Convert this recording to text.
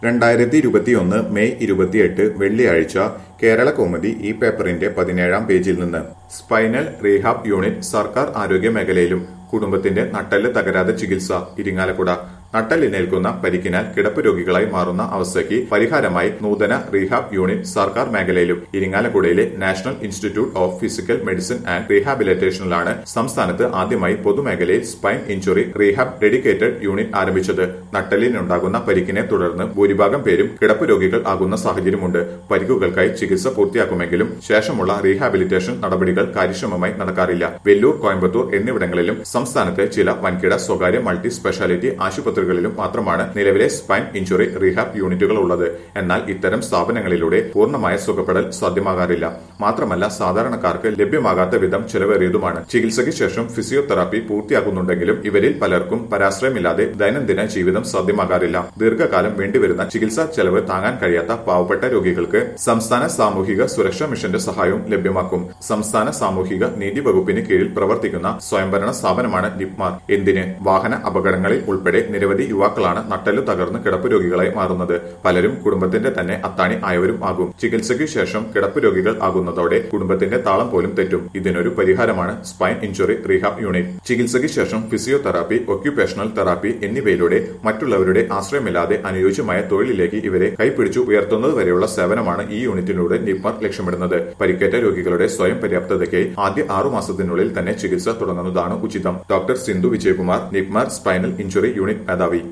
രണ്ടായിരത്തി ഇരുപത്തിയൊന്ന് മെയ് ഇരുപത്തിയെട്ട് വെള്ളിയാഴ്ച കേരള കൗമുദി ഈ പേപ്പറിന്റെ പതിനേഴാം പേജിൽ നിന്ന് സ്പൈനൽ റീഹാബ് യൂണിറ്റ് സർക്കാർ ആരോഗ്യ മേഖലയിലും കുടുംബത്തിന്റെ നട്ടെല്ല് തകരാതെ ചികിത്സ ഇരിങ്ങാലക്കുട നട്ടെല്ലിനേൽക്കുന്ന പരിക്കിനാൽ കിടപ്പ് രോഗികളായി മാറുന്ന അവസ്ഥയ്ക്ക് പരിഹാരമായി നൂതന റീഹാബ് യൂണിറ്റ് സർക്കാർ മേഖലയിലും ഇരിങ്ങാലക്കുടയിലെ national institute of physical medicine and റീഹാബിലിറ്റേഷനിലാണ് സംസ്ഥാനത്ത് ആദ്യമായി പൊതുമേഖലയിൽ spine injury rehab dedicated unit ആരംഭിച്ചത് നട്ടെല്ലിനുണ്ടാകുന്ന പരിക്കിനെ തുടർന്ന് ഭൂരിഭാഗം പേരും കിടപ്പ് രോഗികൾ ആകുന്ന സാഹചര്യമുണ്ട് പരിക്കുകൾക്കായി ചികിത്സ പൂർത്തിയാക്കുമെങ്കിലും ശേഷമുള്ള റീഹാബിലിറ്റേഷൻ നടപടികൾ കാര്യക്ഷമമായി നടക്കാറില്ല വെല്ലൂർ കോയമ്പത്തൂർ എന്നിവിടങ്ങളിലും സംസ്ഥാനത്തെ ചില വൻകിട സ്വകാര്യ മൾട്ടി സ്പെഷ്യാലിറ്റി ആശുപത്രികളിലും മാത്രമാണ് നിലവിലെ സ്പൈൻ ഇഞ്ചുറി റീഹാബ് യൂണിറ്റുകൾ ഉള്ളത് എന്നാൽ ഇത്തരം സ്ഥാപനങ്ങളിലൂടെ പൂർണ്ണമായ സുഖപ്പെടൽ സാധ്യമാകാറില്ല മാത്രമല്ല സാധാരണക്കാർക്ക് ലഭ്യമാകാത്ത വിധം ചെലവേറിയതുമാണ് ചികിത്സയ്ക്ക് ശേഷം ഫിസിയോതെറാപ്പി പൂർത്തിയാക്കുന്നുണ്ടെങ്കിലും ഇവരിൽ പലർക്കും പരാശ്രയമില്ലാതെ ദൈനംദിന ജീവിതം സാധ്യമാകാറില്ല ദീർഘകാലം വേണ്ടിവരുന്ന ചികിത്സാ ചെലവ് താങ്ങാൻ കഴിയാത്ത പാവപ്പെട്ട രോഗികൾക്ക് സംസ്ഥാന സാമൂഹിക സുരക്ഷാ മിഷന്റെ സഹായവും ലഭ്യമാക്കും സംസ്ഥാന സാമൂഹിക നീതി വകുപ്പിന് കീഴിൽ പ്രവർത്തിക്കുന്ന സ്വയംഭരണ സ്ഥാപനമാണ് നിപ്മാർ എന്തിന് വാഹന അപകടങ്ങളിൽ ഉൾപ്പെടെ നിരവധി യുവാക്കളാണ് നട്ടെല്ല് തകർന്ന് കിടപ്പ് രോഗികളായി മാറുന്നത് പലരും കുടുംബത്തിന്റെ തന്നെ അത്താണി ആയവരും ആകും ചികിത്സയ്ക്ക് ശേഷം കിടപ്പ് രോഗികൾ ആകുന്നതോടെ കുടുംബത്തിന്റെ താളം പോലും തെറ്റും ഇതിനൊരു പരിഹാരമാണ് സ്പൈൻ ഇഞ്ചുറി റീഹാബ് യൂണിറ്റ് ചികിത്സയ്ക്ക് ശേഷം ഫിസിയോതെറാപ്പി ഒക്യുപേഷണൽ തെറാപ്പി എന്നിവയിലൂടെ മറ്റുള്ളവരുടെ ആശ്രയമില്ലാതെ അനുയോജ്യമായ തൊഴിലിലേക്ക് ഇവരെ കൈപിടിച്ചു ഉയർത്തുന്നത് വരെയുള്ള സേവനമാണ് ഈ യൂണിറ്റിലൂടെ നിപ്മർ ലക്ഷ്യമിടുന്നത് പരിക്കേറ്റ രോഗികളുടെ സ്വയം പര്യാപ്തതയ്ക്കായി ആദ്യ ആറു മാസത്തിനുള്ളിൽ തന്നെ ചികിത്സ തുടങ്ങുന്നതാണ് ഉചിതം doctor Sindhu Vijayakumar NIPMR spinal injury unit മേധാവി